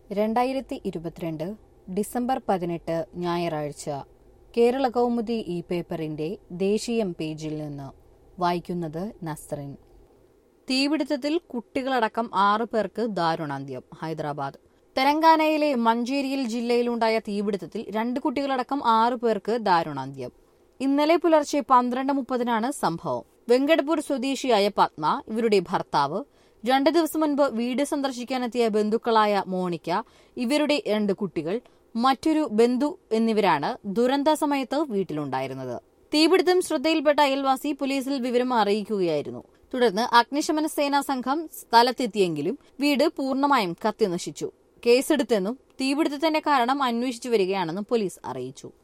രണ്ടായിരത്തി ഇരുപത്തിരണ്ട് ഡിസംബർ പതിനെട്ട് ഞായറാഴ്ച കേരള കൗമുദി ഈ പേപ്പറിന്റെ ദേശീയം പേജിൽ നിന്ന് വായിക്കുന്നത് നസ്റിൻ തീപിടുത്തത്തിൽ കുട്ടികളടക്കം ആറു പേർക്ക് ദാരുണാന്ത്യം ഹൈദരാബാദ് തെലങ്കാനയിലെ മഞ്ചേരിയിൽ ജില്ലയിലുണ്ടായ തീപിടുത്തത്തിൽ രണ്ട് കുട്ടികളടക്കം ആറു പേർക്ക് ദാരുണാന്ത്യം ഇന്നലെ പുലർച്ചെ പന്ത്രണ്ട് മുപ്പതിനാണ് സംഭവം വെങ്കടപൂർ സ്വദേശിയായ പത്മ ഇവരുടെ ഭർത്താവ് രണ്ടു ദിവസം മുൻപ് വീട് സന്ദർശിക്കാനെത്തിയ ബന്ധുക്കളായ മോണിക്ക ഇവരുടെ രണ്ട് കുട്ടികൾ മറ്റൊരു ബന്ധു എന്നിവരാണ് ദുരന്ത സമയത്ത് വീട്ടിലുണ്ടായിരുന്നത് തീപിടുത്തം ശ്രദ്ധയിൽപ്പെട്ട അയൽവാസി പോലീസിൽ വിവരം അറിയിക്കുകയായിരുന്നു തുടർന്ന് അഗ്നിശമന സേനാ സംഘം സ്ഥലത്തെത്തിയെങ്കിലും വീട് പൂർണ്ണമായും കത്തിനശിച്ചു കേസെടുത്തെന്നും തീപിടുത്തത്തിന്റെ കാരണം അന്വേഷിച്ചു വരികയാണെന്നും പോലീസ് അറിയിച്ചു